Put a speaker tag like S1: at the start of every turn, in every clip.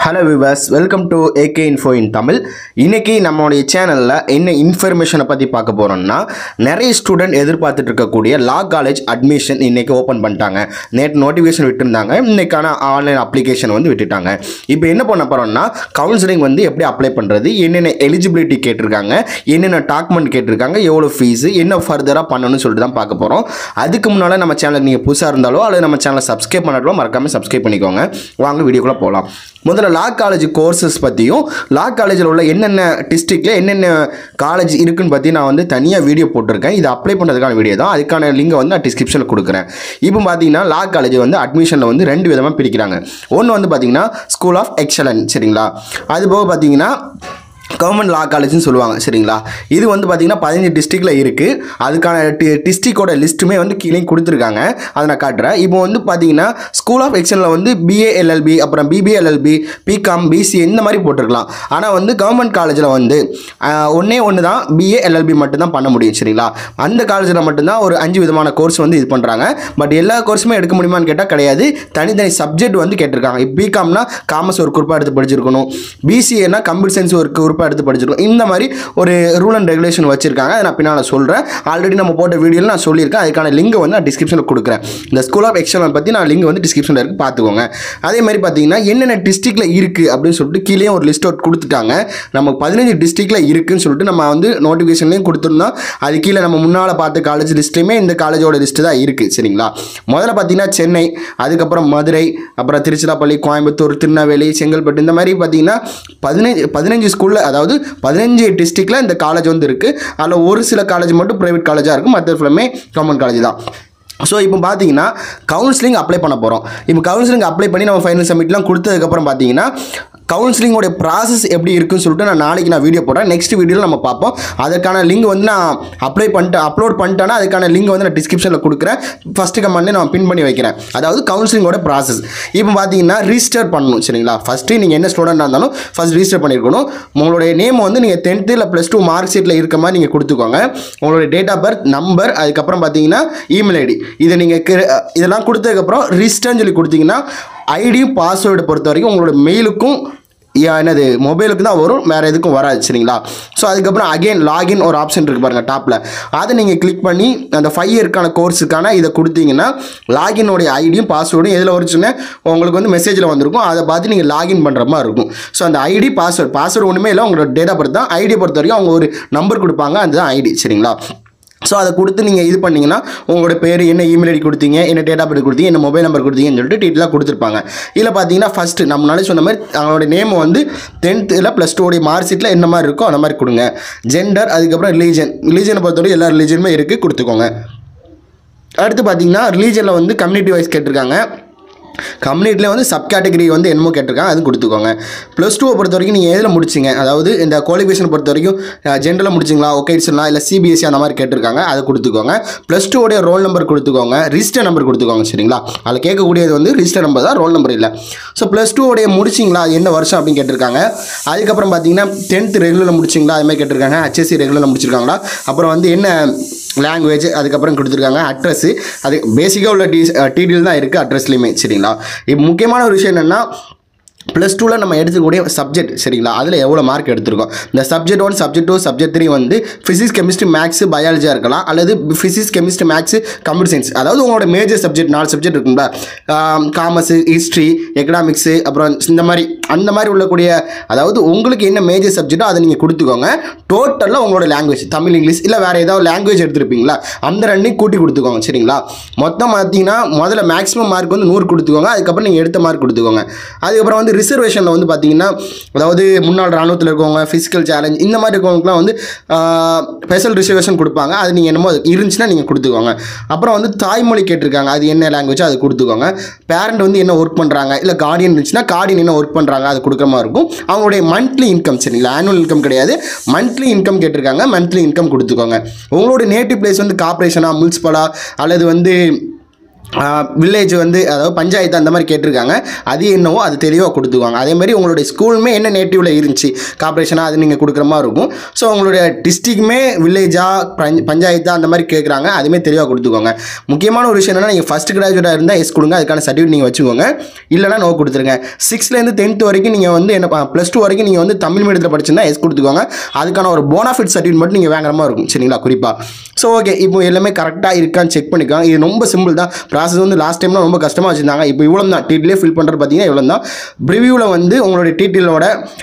S1: hello viewers welcome to AK info in Tamil இன்னைக்கு நம்மளுடைய சேனலில் என்ன இன்ஃபர்மேஷனை பற்றி பார்க்க போகிறோம்னா நிறைய ஸ்டூடெண்ட் எதிர்பார்த்துட்டு இருக்கக்கூடிய லா காலேஜ் அட்மிஷன் இன்னைக்கு ஓப்பன் பண்ணிட்டாங்க நேற்று நோட்டிஃபிகேஷன் விட்டுருந்தாங்க இன்னைக்கான ஆன்லைன் அப்ளிகேஷன் வந்து விட்டுட்டாங்க இப்போ என்ன பண்ண போகிறோம்னா கவுன்சிலிங் வந்து எப்படி அப்ளை பண்ணுறது என்னென்ன எலிஜிபிலிட்டி கேட்டிருக்காங்க என்னென்ன டாக்குமெண்ட் கேட்டிருக்காங்க எவ்வளோ ஃபீஸு என்ன ஃபர்தராக பண்ணணும்னு சொல்லிட்டு தான் பார்க்க போகிறோம் அதுக்கு முன்னால் நம்ம சேனலுக்கு நீங்கள் புதுசாக இருந்தாலோ அல்லது நம்ம சேனலை சப்ஸ்கிரைப் பண்ணாலோ மறக்காமல் சப்ஸ்கிரைப் பண்ணிக்கோங்க வாங்க வீடியோக்குள்ளே போகலாம் முதல்ல லா காலேஜ் கோர்சஸ் பற்றியும் லா காலேஜில் உள்ள என்னென்ன டிஸ்ட்ரிக்டில் என்னென்ன காலேஜ் இருக்குன்னு பற்றி நான் வந்து தனியாக வீடியோ போட்டிருக்கேன் இது அப்ளை பண்ணுறதுக்கான வீடியோ தான் அதுக்கான லிங்கை வந்து நான் டிஸ்கிரிப்ஷனில் கொடுக்குறேன் இப்போ பார்த்தீங்கன்னா லா காலேஜ் வந்து அட்மிஷனில் வந்து ரெண்டு விதமாக பிரிக்கிறாங்க ஒன்று வந்து பார்த்தீங்கன்னா ஸ்கூல் ஆஃப் எக்ஸலன்ஸ் சரிங்களா அது போக பார்த்தீங்கன்னா கவர்மெண்ட் லா காலேஜ்னு சொல்லுவாங்க சரிங்களா இது வந்து பார்த்தீங்கன்னா பதினஞ்சு டிஸ்ட்ரிக்டில் இருக்குது அதுக்கான டிஸ்ட்ரிக்டோட லிஸ்ட்டுமே வந்து கீழே கொடுத்துருக்காங்க அதை நான் காட்டுறேன் இப்போ வந்து பார்த்தீங்கன்னா ஸ்கூல் ஆஃப் எக்ஸனில் வந்து பிஏ எல்எல்பி அப்புறம் பிபிஎல்எல்பி பிகாம் பிசி இந்த மாதிரி போட்டிருக்கலாம் ஆனால் வந்து கவர்மெண்ட் காலேஜில் வந்து ஆஹ், ஒண்ணே ஒன்று தான் பிஏ எல்எல்பி மட்டும்தான் பண்ண முடியும் சரிங்களா அந்த காலேஜில் மட்டும்தான் ஒரு அஞ்சு விதமான கோர்ஸ் வந்து இது பண்ணுறாங்க பட் எல்லா கோர்ஸுமே எடுக்க முடியுமான்னு கேட்டால் கிடையாது தனித்தனி சப்ஜெக்ட் வந்து கேட்டிருக்காங்க இப்போ பிகாம்னா காமர்ஸ் ஒரு குரூப்பாக எடுத்து படிச்சிருக்கணும் பிசிஏனா கம்ப்யூட்டர் சயின்ஸ் ஒரு குரூப்பாக எடுத்து படிச்சிருக்கணும் இந்த மாதிரி ஒரு ரூல் அண்ட் ரெகுலேஷன் வச்சிருக்காங்க அதை நான் பின்னால் சொல்கிறேன் ஆல்ரெடி நம்ம போட்ட வீடியோவில் நான் சொல்லியிருக்கேன் அதுக்கான லிங்கை வந்து நான் டிஸ்கிரிப்ஷனில் கொடுக்குறேன் இந்த ஸ்கூல் ஆஃப் எக்ஸலன் பற்றி நான் லிங்க் வந்து டிஸ்கிரிப்ஷனில் இருக்குது பார்த்துக்கோங்க அதே மாதிரி பார்த்தீங்கன்னா என்னென்ன டிஸ்ட்ரிக்டில் இருக்குது அப்படின்னு சொல்லிட்டு கீழே ஒரு லிஸ்ட் அவுட் கொடுத்துட்டாங்க நம்ம பதினஞ்சு டிஸ்ட்ரிக்டில் இருக்குன்னு சொல்லிட்டு நம்ம வந்து நோட்டிஃபிகேஷன்லேயும் கொடுத்துருந்தோம் அது கீழே நம்ம முன்னால் பார்த்த காலேஜ் லிஸ்ட்லேயுமே இந்த காலேஜோட லிஸ்ட்டு தான் இருக்குது சரிங்களா முதல்ல பார்த்தீங்கன்னா சென்னை அதுக்கப்புறம் மதுரை அப்புறம் திருச்சிராப்பள்ளி கோயம்புத்தூர் திருநெல்வேலி செங்கல்பட்டு இந்த மாதிரி பார்த்தீங்கன்னா பதினஞ்சு பதினஞ்சு ஸ்கூலில் அதாவது பதினஞ்சு டிஸ்ட்ரிக்டில் இந்த காலேஜ் வந்து இருக்குது அதில் ஒரு சில காலேஜ் மட்டும் ப்ரைவேட் காலேஜாக இருக்கும் மற்ற ஃபுல்லாமே கவர்மெண்ட் காலேஜ் தான் ஸோ இப்போ பார்த்தீங்கன்னா கவுன்சிலிங் அப்ளை பண்ண போகிறோம் இப்போ கவுன்சிலிங் அப்ளை பண்ணி நம்ம ஃபைனல் சப்மிட்லாம் கொடுத்ததுக்கப்புறம் பார்த்தீங்கன்னா கவுன்சிலிங்கோடைய ப்ராசஸ் எப்படி இருக்குன்னு சொல்லிட்டு நான் நாளைக்கு நான் வீடியோ போடுறேன் நெக்ஸ்ட் வீடியோவில் நம்ம பார்ப்போம் அதுக்கான லிங்க் வந்து நான் அப்ளை பண்ணிட்டு அப்லோட் பண்ணிட்டேன்னா அதுக்கான லிங்க் வந்து நான் டிஸ்கிரிப்ஷனில் கொடுக்குறேன் ஃபஸ்ட்டு கமெண்ட்லேயே நான் பின் பண்ணி வைக்கிறேன் அதாவது கவுன்சிலிங்கோட ப்ராசஸ் இப்போ பார்த்தீங்கன்னா ரிஜிஸ்டர் பண்ணணும் சரிங்களா ஃபஸ்ட்டு நீங்கள் என்ன ஸ்டூடெண்டாக இருந்தாலும் ஃபஸ்ட் ரிஜிஸ்டர் பண்ணியிருக்கணும் உங்களுடைய நேம் வந்து நீங்கள் டென்த்து இல்லை ப்ளஸ் டூ மார்க் ஷீட்டில் இருக்க மாதிரி நீங்கள் கொடுத்துக்கோங்க உங்களுடைய டேட் ஆஃப் பர்த் நம்பர் அதுக்கப்புறம் பார்த்தீங்கன்னா இமெயில் ஐடி இதை நீங்கள் இதெல்லாம் கொடுத்ததுக்கப்புறம் ரிஜிஸ்டர்னு சொல்லி கொடுத்தீங்கன்னா ஐடியும் பாஸ்வேர்டு பொறுத்த வரைக்கும் உங்களோட மெயிலுக்கும் யா, என்னது மொபைலுக்கு தான் வரும் வேறு எதுக்கும் வராது சரிங்களா ஸோ அதுக்கப்புறம் அகைன் லாகின் ஒரு ஆப்ஷன் இருக்குது பாருங்கள் டாப்பில் அதை நீங்கள் கிளிக் பண்ணி அந்த ஃபைவ் இயர்க்கான கோர்ஸுக்கான இதை கொடுத்தீங்கன்னா லாகினோடைய ஐடியும் பாஸ்வேர்டும் எதில் வருச்சுன்னா உங்களுக்கு வந்து மெசேஜில் வந்திருக்கும் அதை பார்த்து நீங்கள் லாகின் பண்ணுற மாதிரி இருக்கும் ஸோ அந்த ஐடி பாஸ்வேர்டு பாஸ்வேர்டு ஒன்றுமே இல்லை உங்களோட டேட் ஆஃப் பர்த் தான் ஐடியை பொறுத்த வரைக்கும் அவங்க ஒரு நம்பர் கொடுப்பாங்க அதுதான் ஐடி சரிங்களா ஸோ அதை கொடுத்து நீங்கள் இது பண்ணீங்கன்னா உங்களோட பேர் என்ன இமெயில் ஐடி கொடுத்தீங்க என்ன டேட் ஆஃப் பர்த் கொடுத்தீங்க என்ன மொபைல் நம்பர் கொடுத்தீங்கன்னு சொல்லிட்டு டீட்டெயிலாக கொடுத்துருப்பாங்க இதில் பார்த்தீங்கன்னா ஃபஸ்ட்டு நம்ம முன்னாடி சொன்ன மாதிரி அவங்களோட நேம் வந்து டென்த்து இல்லை ப்ளஸ் டூடைய மார்க் ஷீட்டில் என்ன மாதிரி இருக்கோ அந்த மாதிரி கொடுங்க ஜெண்டர் அதுக்கப்புறம் ரிலீஜன் ரிலீஜனை பொறுத்தவரை எல்லா ரிலீஜனுமே இருக்குது கொடுத்துக்கோங்க அடுத்து பார்த்தீங்கன்னா ரிலீஜனில் வந்து கம்யூனிட்டி வைஸ் கேட்டிருக்காங்க கம்யூனிட்டியில் வந்து சப் கேட்டகரி வந்து என்னமோ கேட்டிருக்காங்க அது கொடுத்துக்கோங்க ப்ளஸ் டூவை பொறுத்த வரைக்கும் நீங்கள் எதில் முடிச்சிங்க அதாவது இந்த குவாலிஃபிகேஷன் பொறுத்த வரைக்கும் ஜென்ரலாக முடிச்சிங்களா ஒகேட்ஸ்லாம் இல்லை சிபிஎஸ்சி அந்த மாதிரி கேட்டிருக்காங்க அதை கொடுத்துக்கோங்க ப்ளஸ் டூவோடைய ரோல் நம்பர் கொடுத்துக்கோங்க ரிஜிஸ்டர் நம்பர் கொடுத்துக்கோங்க சரிங்களா அதில் கேட்கக்கூடியது வந்து ரிஜிஸ்டர் நம்பர் தான் ரோல் நம்பர் இல்லை ஸோ ப்ளஸ் டூவோடைய முடிச்சிங்களா அது என்ன வருஷம் அப்படின்னு கேட்டிருக்காங்க அதுக்கப்புறம் பார்த்தீங்கன்னா டென்த் ரெகுலரில் முடிச்சிங்களா அது மாதிரி கேட்டிருக்காங்க ஹெச்எஸ்சி ரெகுலரில் முடிச்சிருக்காங்களா அப்புறம் வந்து என்ன லாங்குவேஜ் அதுக்கப்புறம் கொடுத்துருக்காங்க அட்ரஸ் அது பேசிக்காக உள்ள டீ டீட்டெயில் தான் இருக்குது அட்ரஸ்லையுமே சரிங்களா இப்போ முக்கியமான ஒரு விஷயம் என்னென்னா ப்ளஸ் டூவில் நம்ம எடுத்துக்கூடிய சப்ஜெக்ட் சரிங்களா அதில் எவ்வளோ மார்க் எடுத்திருக்கோம் இந்த subject one subject two subject three வந்து ஃபிசிக்ஸ் கெமிஸ்ட்ரி மேக்ஸ் பயாலஜியாக இருக்கலாம் அல்லது physics chemistry maths computer science அதாவது உங்களோட மேஜர் சப்ஜெக்ட் நாலு சப்ஜெக்ட் இருக்குங்களா காமர்ஸு ஹிஸ்ட்ரி எக்கனாமிக்ஸு அப்புறம் இந்த மாதிரி அந்த மாதிரி உள்ளக்கூடிய அதாவது உங்களுக்கு என்ன மேஜர் சப்ஜெக்ட்டோ அதை நீங்கள் கொடுத்துக்கோங்க டோட்டலாக உங்களோட லாங்குவேஜ் தமிழ் இங்கிலீஷ் இல்லை வேறு ஏதாவது லாங்குவேஜ் எடுத்திருப்பீங்களா அந்த ரெண்டையும் கூட்டி கொடுத்துக்கோங்க சரிங்களா மொத்தம் பார்த்தீங்கன்னா முதல்ல மேக்ஸிமம் மார்க் வந்து நூறு கொடுத்துக்கோங்க அதுக்கப்புறம் நீங்கள் எடுத்த மார்க் கொடுத்துக்கோங்க அதுக்கப்புறம் வந்து ரிசர்வேஷனில் வந்து பார்த்தீங்கன்னா அதாவது முன்னாள் ராணுவத்தில் இருக்கவங்க ஃபிசிக்கல் சேலஞ்ச் இந்த மாதிரி இருக்கவங்களுக்குலாம் வந்து ஸ்பெஷல் ரிசர்வேஷன் கொடுப்பாங்க அது நீங்கள் என்னமோ அது இருந்துச்சுன்னா நீங்கள் கொடுத்துக்கோங்க அப்புறம் வந்து தாய்மொழி கேட்டிருக்காங்க அது என்ன லாங்குவேஜோ அது கொடுத்துக்கோங்க பேரண்ட் வந்து என்ன ஒர்க் பண்ணுறாங்க இல்லை கார்டியன் இருந்துச்சுன்னா கார்டியன் என்ன ஒர்க் பண்ணுறாங்க அது கொடுக்குற மாதிரி இருக்கும் அவங்களுடைய மந்த்லி இன்கம் சரிங்களா ஆனுவல் இன்கம் கிடையாது மந்த்லி இன்கம் கேட்டிருக்காங்க மந்த்லி இன்கம் கொடுத்துக்கோங்க உங்களோட நேட்டிவ் பிளேஸ் வந்து கார்பரேஷனா முனிசிபலா அல்லது வந்து வில்லேஜ் வந்து அதாவது பஞ்சாயத்து அந்த மாதிரி கேட்டிருக்காங்க அது என்னவோ அது தெளிவாக கொடுத்துக்குவாங்க அதே மாதிரி உங்களுடைய ஸ்கூலுமே என்ன நேட்டிவில் இருந்துச்சு கார்பரேஷனாக அது நீங்கள் கொடுக்குற மாதிரி இருக்கும் ஸோ உங்களுடைய டிஸ்ட்ரிக்ட்டுமே வில்லேஜா பஞ்சாயத்தா அந்த மாதிரி கேட்குறாங்க அதுவுமே தெளிவாக கொடுத்துக்கோங்க முக்கியமான ஒரு விஷயம் என்னன்னா நீங்கள் ஃபஸ்ட் கிராஜுவேட்டாக இருந்தால் எஸ் கொடுங்க அதுக்கான சர்டிஃபிகேட் நீங்கள் வச்சுக்கோங்க இல்லைனா நோ கொடுத்துருங்க சிக்ஸ்த்லேருந்து டென்த் வரைக்கும் நீங்கள் வந்து என்ன ப்ளஸ் டூ வரைக்கும் நீங்கள் வந்து தமிழ் மீடியத்தில் படிச்சிருந்தா எஸ் கொடுத்துக்கோங்க அதுக்கான ஒரு போனாஃபிட் சர்டிஃபிகேட் மட்டும் நீங்கள் வாங்குற மாதிரி இருக்கும் சரிங்களா குறிப்பாக ஸோ ஓகே இப்போ எல்லாமே கரெக்டாக இருக்கான்னு செக் பண்ணிக்கோங்க இது ரொம்ப சிம்பிள் தான் ப்ராசஸ் வந்து லாஸ்ட் டைம்லாம் ரொம்ப கஷ்டமாக வச்சுருந்தாங்க இப்போ இவ்வளோ தான் டீட்டிலே ஃபில் பண்ணுறது பார்த்தீங்கன்னா இவ்வளோ தான் ப்ரிவியூவில் வந்து உங்களுடைய டீட்டெயிலோட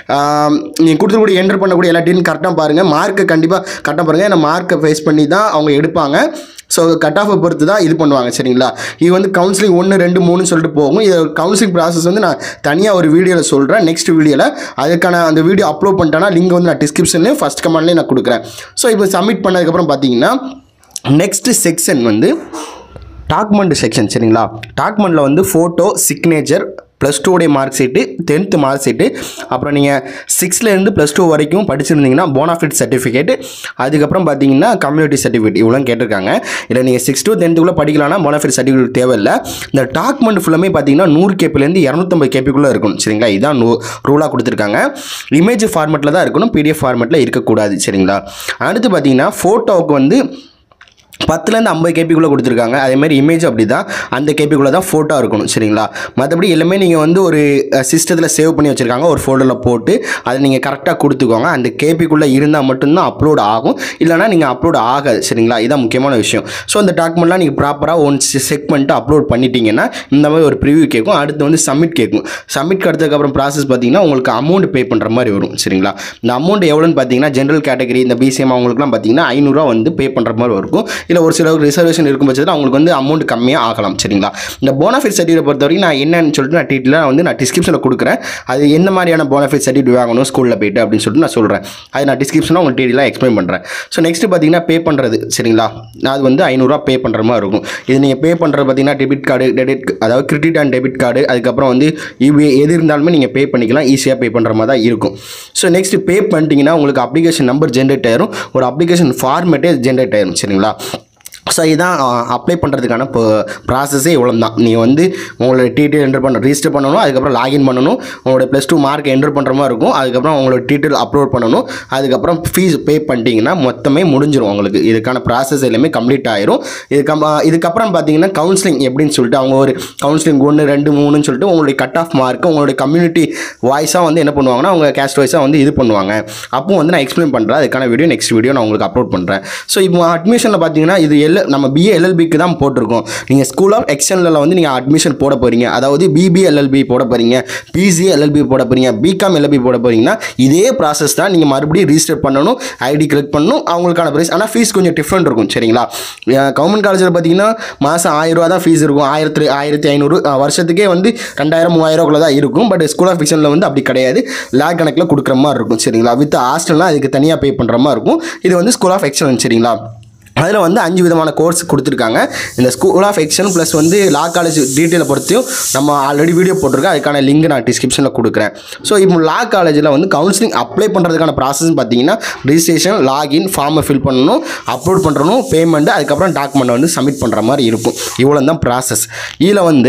S1: நீங்கள் கொடுத்துக்கூடிய என்டர் பண்ணக்கூடிய எல்லா டீட்டெயிலும் கரெக்டாக பாருங்கள் மார்க்கை கண்டிப்பாக கரெக்டாக பாருங்கள் ஏன்னா மார்க்கை ஃபேஸ் பண்ணி தான் அவங்க எடுப்பாங்க ஸோ கட் ஆஃபை பொறுத்து தான் இது பண்ணுவாங்க சரிங்களா இது வந்து கவுன்சிலிங் ஒன்று ரெண்டு மூணுன்னு சொல்லிட்டு போகும் இது கவுன்சிலிங் ப்ராசஸ் வந்து நான் தனியாக ஒரு வீடியோவில் சொல்கிறேன் நெக்ஸ்ட் வீடியோவில் அதுக்கான அந்த வீடியோ அப்லோட் பண்ணிட்டேன்னா லிங்க் வந்து நான் டிஸ்கிரிப்ஷன்லேயும் ஃபஸ்ட் கமெண்ட்லேயும் நான் கொடுக்குறேன் ஸோ இப்போ சப்மிட் பண்ணதுக்கப்புறம் பார்த்தீங்கன்னா நெக்ஸ்ட் செக்ஷன் வந்து டாக்குமெண்ட் செக்ஷன் சரிங்களா டாக்குமெண்ட்டில் வந்து ஃபோட்டோ சிக்னேச்சர் ப்ளஸ் டூடைய mark sheet tenth mark sheet அப்புறம் நீங்கள் சிக்ஸ்த்லேருந்து ப்ளஸ் டூ வரைக்கும் படிச்சிருந்தீங்கன்னா போனாஃபிட் சர்டிஃபிகேட் அதுக்கப்புறம் பார்த்தீங்கன்னா கம்யூனிட்டி சர்டிஃபிகேட் இவ்வளோ கேட்டிருக்காங்க இல்லை நீங்கள் சிக்ஸ் டு டென்த்துக்குள்ளே படிக்கலாம்னா போனாஃபிட் சர்டிஃபிகேட் தேவையில்லை இந்த டாக்குமெண்ட் ஃபுல்லாமே பார்த்தீங்கன்னா நூறு கேபிலேருந்து இரநூத்தம்பது கேபிக்குள்ளே இருக்கும் சரிங்களா இதான் நூ ரூலாக கொடுத்துருக்காங்க இமேஜ் ஃபார்மெட்டில் தான் இருக்கணும் பிடிஎஃப் ஃபார்மெட்டில் இருக்கக்கூடாது சரிங்களா அடுத்து பார்த்தீங்கன்னா ஃபோட்டோவுக்கு வந்து பத்துலேருந்து ஐம்பது கேபிக்குள்ளே கொடுத்துருக்காங்க அதேமாதிரி இமேஜ் அப்படி தான் அந்த கேபிக்குள்ளே தான் ஃபோட்டோ இருக்கணும் சரிங்களா மற்றபடி எல்லாமே நீங்கள் வந்து ஒரு சிஸ்டத்தில் சேவ் பண்ணி வச்சுருக்காங்க ஒரு ஃபோட்டோவில் போட்டு அதை நீங்கள் கரெக்டாக கொடுத்துக்கோங்க அந்த கேபிக்குள்ளே இருந்தால் மட்டும்தான் அப்லோட் ஆகும் இல்லைனா நீங்கள் அப்லோட் ஆகாது சரிங்களா இதான் முக்கியமான விஷயம் ஸோ அந்த டாக்குமெண்ட்லாம் நீங்கள் ப்ராப்பராக ஒன் செக் பண்ணிட்டு அப்லோட் பண்ணிட்டீங்கன்னா இந்த மாதிரி ஒரு ப்ரிவ்யூ கேட்கும் அடுத்து வந்து சப்மிட் கேட்கும் சப்மிட் கொடுத்ததுக்கப்புறம் ப்ராசஸ் பார்த்தீங்கன்னா உங்களுக்கு அமௌண்ட் பே பண்ணுற மாதிரி வரும் சரிங்களா இந்த அமௌண்ட் எவ்வளோன்னு பார்த்தீங்கன்னா ஜென்ரல் கேட்டகரி இந்த பிசிஎம் அவங்களுக்குலாம் பார்த்தீங்கன்னா ஐநூறுரூவா வந்து பே பண்ணுற மாதிரி இருக்கும் இல்லை ஒரு சிலருக்கு ரிசர்வேஷன் இருக்கும் பட்சத்தில் அவங்களுக்கு வந்து அமௌண்ட் கம்மியாக ஆகலாம் சரிங்களா இந்த போனஃபிட் சர்டிஃபிகேட் பொறுத்த வரைக்கும் நான் என்னன்னு சொல்லிட்டு நான் டீட்டெயிலாக வந்து நான் டிஸ்கிரிப்ஷனில் கொடுக்குறேன் அது என்ன மாதிரியான போனஃபிட் சர்டிஃபிகேட் வாங்கணும் ஸ்கூலில் போயிட்டு அப்படின்னு சொல்லிட்டு நான் சொல்கிறேன் அது நான் டிஸ்கிரிப்ஷனில் உங்களுக்கு டீட்டெயிலாக எக்ஸ்பிளைன் பண்ணுறேன் ஸோ நெக்ஸ்ட் பார்த்தீங்கன்னா பே பண்ணுறது சரிங்களா அது வந்து ஐநூறுரூவா பே பண்ணுற மாதிரி இருக்கும் இது நீங்கள் பே பண்ணுறது பார்த்தீங்கன்னா டெபிட் கார்டு டெபிட் அதாவது கிரெடிட் அண்ட் டெபிட் கார்டு அதுக்கப்புறம் வந்து யூபிஐ எது இருந்தாலுமே நீங்கள் பே பண்ணிக்கலாம் ஈஸியாக பே பண்ணுற மாதிரி தான் இருக்கும் ஸோ நெக்ஸ்ட் பே பண்ணிட்டீங்கன்னா உங்களுக்கு அப்ளிகேஷன் நம்பர் ஜென்ரேட் ஆயிரும் ஒரு அப்ளிகேஷன் ஃபார்மேட்டே ஜென்ரேட் ஆயிரும் சரிங்களா ஸோ இதான் அப்ளை பண்ணுறதுக்கான இப்போ ப்ராசஸே இவ்வளோ தான் நீங்கள் வந்து உங்களோட டீட்டெயில் என்டர் பண்ண ரிஜிஸ்டர் பண்ணணும் அதுக்கப்புறம் லாகின் பண்ணணும் உங்களோட ப்ளஸ் டூ மார்க் என்டர் பண்ணுற மாதிரி இருக்கும் அதுக்கப்புறம் உங்களோட டீட்டெயில் அப்லோட் பண்ணணும் அதுக்கப்புறம் ஃபீஸ் பே பண்ணிட்டீங்கன்னா மொத்தமே முடிஞ்சிடும் உங்களுக்கு இதுக்கான ப்ராசஸ் எல்லாமே கம்ப்ளீட் ஆயிரும் இதுக்கு இதுக்கப்புறம் பார்த்தீங்கன்னா கவுன்சிலிங் எப்படின்னு சொல்லிட்டு அவங்க ஒரு கவுன்சிலிங் ஒன்று ரெண்டு மூணுன்னு சொல்லிட்டு உங்களுடைய கட் ஆஃப் மார்க் உங்களுடைய கம்யூனிட்டி வாய்ஸாக வந்து என்ன பண்ணுவாங்கன்னா அவங்க கேஸ்ட் வைஸாக வந்து இது பண்ணுவாங்க அப்போ வந்து நான் எக்ஸ்பிளைன் பண்ணுறேன் அதுக்கான வீடியோ நெக்ஸ்ட் வீடியோ நான் உங்களுக்கு அப்லோட் பண்ணுறேன் ஸோ இப்போ அட்மிஷனில் பார்த்தீங்கன்னா இது எல் நம்ம பிஏ எல்எல்பிக்கு தான் போட்டிருக்கோம் நீங்கள் ஸ்கூல் ஆஃப் எக்ஸ்டர்னலில் வந்து நீங்கள் அட்மிஷன் போட போகிறீங்க அதாவது பிபி எல்எல்பி போட போகிறீங்க பிசி எல்எல்பி போட போகிறீங்க பிகாம் எல்எல்பி போட போகிறீங்கன்னா இதே ப்ராசஸ் தான் நீங்கள் மறுபடியும் ரிஜிஸ்டர் பண்ணணும் ஐடி கலெக்ட் பண்ணணும் அவங்களுக்கான ப்ரைஸ் ஆனால் ஃபீஸ் கொஞ்சம் டிஃப்ரெண்ட் இருக்கும் சரிங்களா கவர்மெண்ட் காலேஜில் பார்த்தீங்கன்னா மாதம் ஆயிரம் ரூபா தான் ஃபீஸ் இருக்கும் ஆயிரத்தி ஆயிரத்தி ஐநூறு அஹ், வருஷத்துக்கே வந்து ரெண்டாயிரம் மூவாயிரக்குள்ள தான் இருக்கும் பட் ஸ்கூல் ஆஃப் ஃபிக்ஷனில் வந்து அப்படி கிடையாது லேக் கணக்கில் கொடுக்குற மாதிரி இருக்கும் சரிங்களா வித் ஹாஸ்டல்லாம் அதுக்கு தனியாக பே பண்ணுற மாதிரி இருக்கும் இது வந்து ஸ்கூல் ஆஃப் எக்ஸலன்ஸ் சரிங்களா அதில் வந்து அஞ்சு விதமான கோர்ஸ் கொடுத்துருக்காங்க இந்த ஸ்கூல் ஆஃப் எக்ஸன் ப்ளஸ் வந்து லா காலேஜ் டீட்டெயிலை பொறுத்தையும் நம்ம ஆல்ரெடி வீடியோ போட்டிருக்கோம் அதுக்கான லிங்க் நான் டிஸ்கிரிப்ஷனில் கொடுக்குறேன் ஸோ இப்போ லா காலேஜில் வந்து கவுன்சிலிங் அப்ளை பண்ணுறதுக்கான ப்ராசஸ் பார்த்தீங்கன்னா ரிஜிஸ்ட்ரேஷன் லாகின் ஃபார்மை ஃபில் பண்ணணும் அப்லோட் பண்ணணும் பேமெண்ட் அதுக்கப்புறம் டாக்குமெண்ட் வந்து சப்மிட் பண்ணுற மாதிரி இருக்கும் இவ்வளோ தான் ப்ராசஸ் இதில் வந்து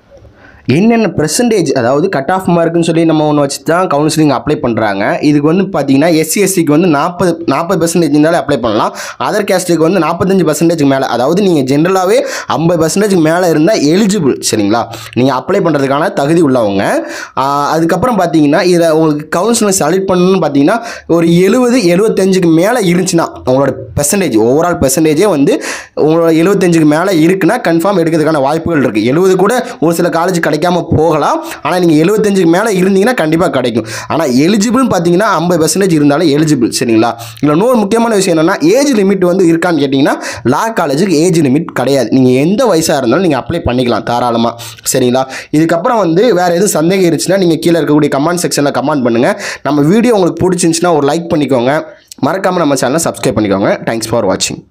S1: என்னென்ன பெர்சன்டேஜ் அதாவது கட் ஆஃப் மார்க்குன்னு சொல்லி நம்ம ஒன்று வச்சு தான் கவுன்சிலிங் அப்ளை பண்ணுறாங்க இதுக்கு வந்து பார்த்தீங்கன்னா எஸ்சி எஸ்சிக்கு வந்து நாற்பது நாற்பது பர்சன்டேஜ் இருந்தாலும் அப்ளை பண்ணலாம் அதர் கேஸ்ட்டுக்கு வந்து நாற்பத்தஞ்சு பர்சன்டேஜ்க்கு மேலே அதாவது நீங்கள் ஜென்ரலாகவே ஐம்பது பர்சன்டேஜ்க்கு மேலே இருந்தால் எலிஜிபிள் சரிங்களா நீங்கள் அப்ளை பண்ணுறதுக்கான தகுதி உள்ளவங்க ஆஹ் அதுக்கப்புறம் பார்த்தீங்கன்னா இதில் உங்களுக்கு கவுன்சிலிங் செலக்ட் பண்ணணும்னு பார்த்தீங்கன்னா ஒரு எழுபது எழுபத்தஞ்சுக்கு மேலே இருந்துச்சுன்னா உங்களோட பெர்சன்டேஜ் ஓவரால் பெர்சன்டேஜே வந்து உங்களோட எழுபத்தஞ்சுக்கு மேலே இருக்குன்னா கன்ஃபார்ம் எடுக்கிறதுக்கான வாய்ப்புகள் இருக்குது எழுபது கூட ஒரு சில காலேஜ் கிடைக்காம போகலாம் ஆனால் நீங்கள் எழுபத்தஞ்சுக்கு மேலே இருந்தீங்கன்னா கண்டிப்பாக கிடைக்கும் ஆனால் எலிஜிபிள்னு பார்த்தீங்கன்னா ஐம்பது பர்சன்டேஜ் இருந்தாலும் எலிஜிபிள் சரிங்களா இல்லை இன்னொரு முக்கியமான விஷயம் என்னென்னா ஏஜ் லிமிட் வந்து இருக்கான்னு கேட்டிங்கன்னா லா காலேஜுக்கு ஏஜ் லிமிட் கிடையாது நீங்கள் எந்த வயசாக இருந்தாலும் நீங்கள் அப்ளை பண்ணிக்கலாம் தாராளமாக சரிங்களா இதுக்கப்புறம் வந்து வேறு எதுவும் சந்தேகம் இருந்துச்சுன்னா நீங்கள் கீழே இருக்கக்கூடிய கமெண்ட் செக்ஷனில் கமெண்ட் பண்ணுங்கள் நம்ம வீடியோ உங்களுக்கு பிடிச்சிருந்துச்சுன்னா ஒரு லைக் பண்ணிக்கோங்க மறக்காமல் நம்ம சேனலை சப்ஸ்கிரைப் பண்ணிக்கோங்க தேங்க்ஸ் ஃபார் வாட்சிங்